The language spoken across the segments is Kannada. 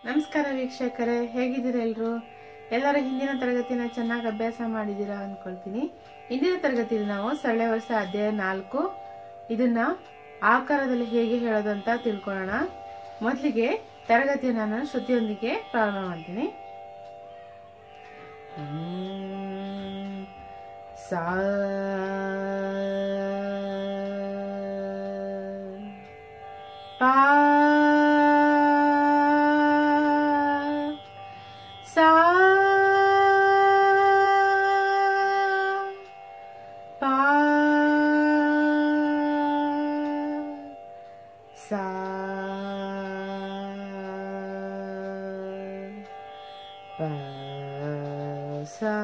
ನಮಸ್ಕಾರ ವೀಕ್ಷಕರೇ ಹೇಗಿದ್ದೀರಾ ಎಲ್ರು ಎಲ್ಲರ ಹಿಂದಿನ ತರಗತಿನ ಚೆನ್ನಾಗಿ ಅಭ್ಯಾಸ ಮಾಡಿದ್ದೀರಾ ಅನ್ಕೊಳ್ತೀನಿ ಇಂದಿನ ತರಗತಿಯಲ್ಲಿ ನಾವು ಸರಳ ವರ್ಷ ಅಧ್ಯಾಯ ನಾಲ್ಕು ಇದನ್ನ ಆಕಾರದಲ್ಲಿ ಹೇಗೆ ಹೇಳೋದು ಅಂತ ತಿಳ್ಕೊಳ್ಳೋಣ ಮೊದಲಿಗೆ ತರಗತಿಯ ನಾನು ಶ್ರುತಿಯೊಂದಿಗೆ ಪ್ರಾರಂಭ ಮಾಡ್ತೀನಿ ಹ್ಮ್. ಸಾ ಪಾ ಸಾ ಪಾ ಸಾ ಪ ಸಾ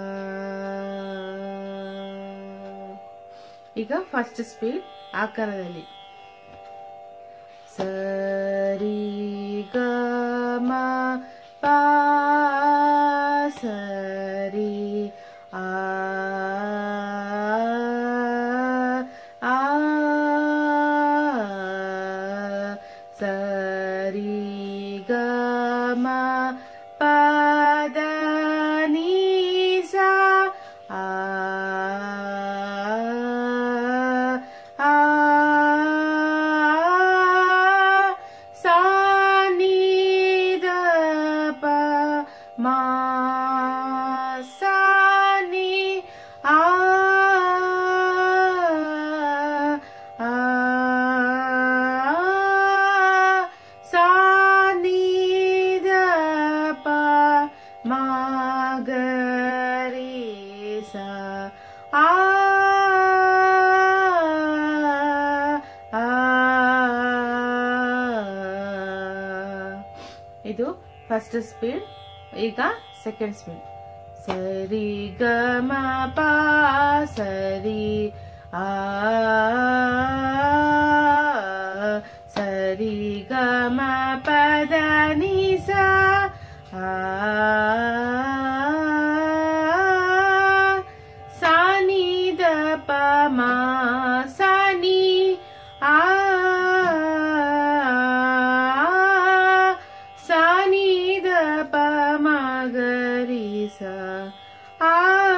ಈಗ ಫಸ್ಟ್ ಸ್ಪೀಡ್ ಆಕಾರದಲ್ಲಿ ಸರಿ ಗ ಮ ಪ ಸರಿ ಆ ಆ ಸರಿ ಗ ಮ ಪ ದ ನೀ ಸಾ ಆ ಆ ಸಾ ನೀ ದ ಪ ಮಾ ಸಾ ನೀ ಆ ಆ ಸಾ ನೀ ದ ಪ ಮಾ ಗ ರೀ ಸಾ ಆ ಆ ಇದು ಫಸ್ಟ್ ಸ್ಪೀಡ್ ಈಗ ಸೆಕೆಂಡ್ ಸ್ಪೀಡ್ ಸರಿ ಗ ಮ ಪ ಸರಿ ಆ ಸರಿ ಗ ಮ ಪದ ನಿ ಸ ಆ ಸಾ ನಿ ದ ಪ ಮ ಸಾ ನಿ ಆ ಸಾ ನಿ ದ ಪ ಮ ಗ ರಿ ಸ ಆ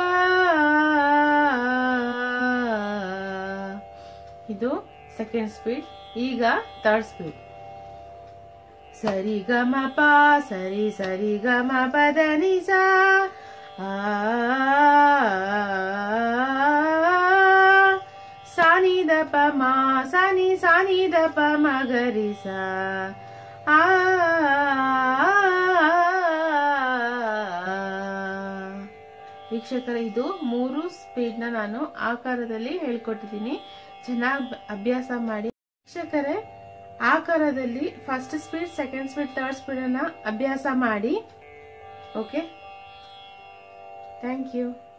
ಇದು ಸೆಕೆಂಡ್ ಸ್ಪೀಡ್ ಈಗ ಥರ್ಡ್ ಸ್ಪೀಡ್ ಸರಿ ಗ ಮ ಪ ಸರಿ ಸರಿ ಗ ಮ ಪದ ನಿ ಸ ಆ ಸಾನಿ ದ ಪ ಮ ಸಾನಿ ಸಾನಿ ದ ಪ ಮ ಗ ರಿ ಸ ಆ ವೀಕ್ಷಕರ ಇದು ಮೂರು ಸ್ಪೀಡ್ ನ ನಾನು ಆಕಾರದಲ್ಲಿ ಹೇಳ್ಕೊಟ್ಟಿದ್ದೀನಿ ಚೆನ್ನಾಗಿ ಅಭ್ಯಾಸ ಮಾಡಿ ವೀಕ್ಷಕರೇ ಆಕಾರದಲ್ಲಿ first speed second speed third speed ಅನ್ನ ಅಭ್ಯಾಸ ಮಾಡಿ ಓಕೆ ಥ್ಯಾಂಕ್ ಯು